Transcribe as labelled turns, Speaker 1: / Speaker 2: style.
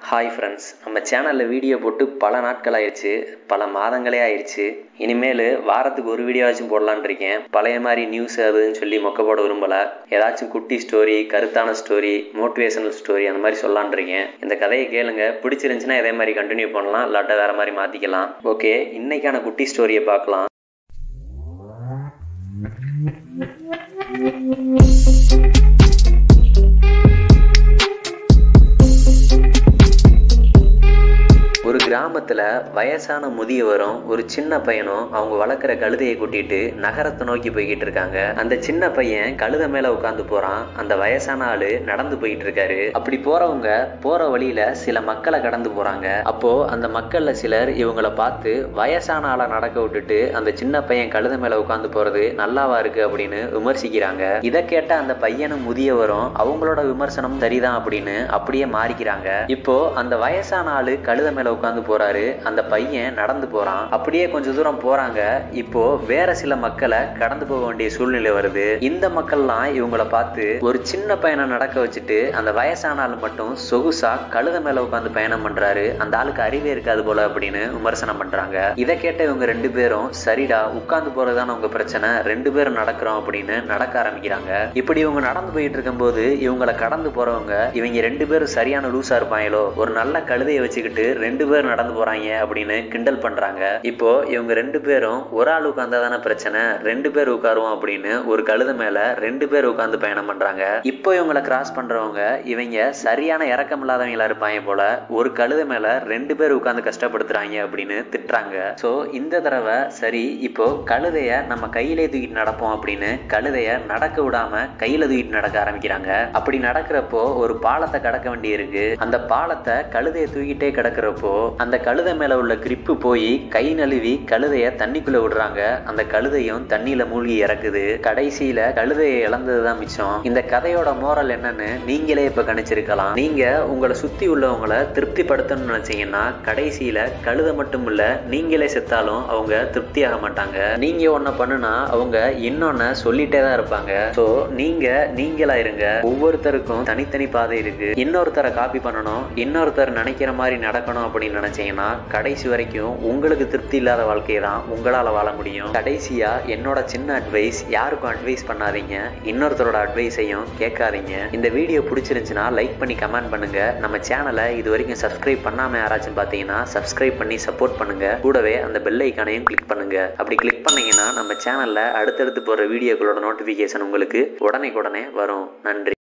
Speaker 1: hi friends நம்ம சேனலில் video போட்டு பல நாட்கள் ஆயிடுச்சு பல மாதங்களே ஆயிடுச்சு இனிமேல் வாரத்துக்கு ஒரு வீடியோவாச்சும் போடலான் இருக்கேன் பழைய மாதிரி நியூஸ் அதுன்னு சொல்லி மொக்க போட விரும்பலை ஏதாச்சும் குட்டி ஸ்டோரி கருத்தான ஸ்டோரி மோட்டிவேஷனல் ஸ்டோரி அந்த மாதிரி சொல்லலான் இருக்கேன் இந்த கதையை கேளுங்க பிடிச்சிருந்துச்சுன்னா இதே மாதிரி கண்டினியூ பண்ணலாம் இல்லாட்டா வேற மாதிரி மாற்றிக்கலாம் ஓகே இன்னைக்கான குட்டி ஸ்டோரியை பார்க்கலாம் ஒரு கிராமத்துல வயசான முதியவரும் ஒரு சின்ன பையனும் அவங்க வளர்க்குற கழுதையை கூட்டிட்டு நகரத்தை நோக்கி போய்கிட்டு இருக்காங்க அந்த சின்ன பையன் கழுதை மேல உட்காந்து போறான் அந்த வயசான ஆளு நடந்து போயிட்டு இருக்காரு அப்படி போறவங்க போற வழியில சில மக்களை கடந்து போறாங்க அப்போ அந்த மக்கள்ல சிலர் இவங்கள பார்த்து வயசான ஆளை நடக்க விட்டுட்டு அந்த சின்ன பையன் கழுதை மேல உட்காந்து போறது நல்லாவா இருக்கு அப்படின்னு விமர்சிக்கிறாங்க இதை கேட்ட அந்த பையனும் முதியவரும் அவங்களோட விமர்சனம் சரிதான் அப்படின்னு அப்படியே மாறிக்கிறாங்க இப்போ அந்த வயசான ஆளு கழுதை மேல உட்காந்து போறாரு அந்த பையன் நடந்து போறான் அப்படியே கொஞ்ச தூரம் போறாங்க இப்போ வேற சில மக்களை கடந்து போக வேண்டிய சூழ்நிலை வருது இந்த மக்கள்லாம் இவங்கள பார்த்து ஒரு சின்ன பையனை நடக்க வச்சுட்டு அந்த வயசான ஆள் மட்டும் சொகுசா கழுத மேல உட்காந்து பயணம் பண்றாரு அந்த ஆளுக்கு அறிவே இருக்காது போல அப்படின்னு விமர்சனம் பண்றாங்க இதை கேட்ட இவங்க ரெண்டு பேரும் சரிடா உட்கார்ந்து போறதுதான உங்க பிரச்சனை ரெண்டு பேரும் நடக்கிறோம் அப்படின்னு நடக்க ஆரம்பிக்கிறாங்க இப்படி இவங்க நடந்து போயிட்டு இருக்கும்போது இவங்கள கடந்து போறவங்க இவங்க ரெண்டு பேரும் சரியான லூசா இருப்பாங்களோ ஒரு நல்ல கழுதையை வச்சுக்கிட்டு ரெண்டு பேர் நடந்து போறாங்க அப்படின்னு கிண்டல் பண்றாங்க இப்போ இவங்க ரெண்டு பேரும் ஒரு ஆள் உட்கார்ந்தா தானே பிரச்சனை ரெண்டு பேர் உட்காருவோம் அப்படின்னு ஒரு கழுத மேல ரெண்டு பேர் உட்கார்ந்து பயணம் பண்றாங்க இப்போ இவங்களை கிராஸ் பண்றவங்க இவங்க சரியான இறக்கம் இல்லாதவங்களா இருப்பாங்க போல ஒரு கழுத மேல ரெண்டு பேர் உட்கார்ந்து கஷ்டப்படுத்துறாங்க அப்படின்னு திட்டுறாங்க சோ இந்த தடவை சரி இப்போ கழுதைய நம்ம கையிலே தூக்கிட்டு நடப்போம் அப்படின்னு கழுதைய நடக்க விடாம கையில தூக்கிட்டு நடக்க ஆரம்பிக்கிறாங்க அப்படி நடக்கிறப்போ ஒரு பாலத்தை கடக்க வேண்டி இருக்கு அந்த பாலத்தை கழுதையை தூக்கிட்டே கிடக்கிறப்போ அந்த கழுதை மேல உள்ள கிரிப்பு போய் கை நழுவி கழுதைய தண்ணிக்குள்ள விடுறாங்க அந்த கழுதையும் தண்ணியில மூழ்கி இறக்குது கடைசியில கழுதையை இழந்ததுதான் மிச்சம் இந்த கதையோட மோரல் என்னன்னு நீங்களே இப்ப கணிச்சிருக்கலாம் நீங்க உங்களை சுத்தி உள்ளவங்களை திருப்திப்படுத்தணும்னு நினைச்சீங்கன்னா கடைசியில கழுதை மட்டும் இல்ல நீங்களே செத்தாலும் அவங்க திருப்தியாக மாட்டாங்க நீங்க ஒன்ன பண்ணுனா அவங்க இன்னொன்னு சொல்லிட்டே தான் இருப்பாங்க சோ நீங்க நீங்களா இருங்க ஒவ்வொருத்தருக்கும் தனித்தனி பாதை இருக்கு இன்னொருத்தரை காப்பி பண்ணணும் இன்னொருத்தர் நினைக்கிற மாதிரி நடக்கணும் அப்படின்னு நினைச்சீங்கன்னா கடைசி வரைக்கும் உங்களுக்கு திருப்தி இல்லாத வாழ்க்கையை தான் உங்களால வாழ முடியும் கடைசியா என்னோட சின்ன அட்வைஸ் யாருக்கும் அட்வைஸ் பண்ணாதீங்க இன்னொருத்தரோட அட்வைஸையும் கேட்காதீங்க இந்த வீடியோ பிடிச்சிருந்துச்சுன்னா லைக் பண்ணி கமெண்ட் பண்ணுங்க நம்ம சேனலை இது வரைக்கும் சப்ஸ்கிரைப் பண்ணாம யாராச்சும் பார்த்தீங்கன்னா சப்ஸ்கிரைப் பண்ணி சப்போர்ட் பண்ணுங்க கூடவே அந்த பெல் ஐக்கானையும் கிளிக் பண்ணுங்க அப்படி கிளிக் பண்ணீங்கன்னா நம்ம சேனல்ல அடுத்தடுத்து போற வீடியோக்களோட நோட்டிபிகேஷன் உங்களுக்கு உடனே உடனே வரும் நன்றி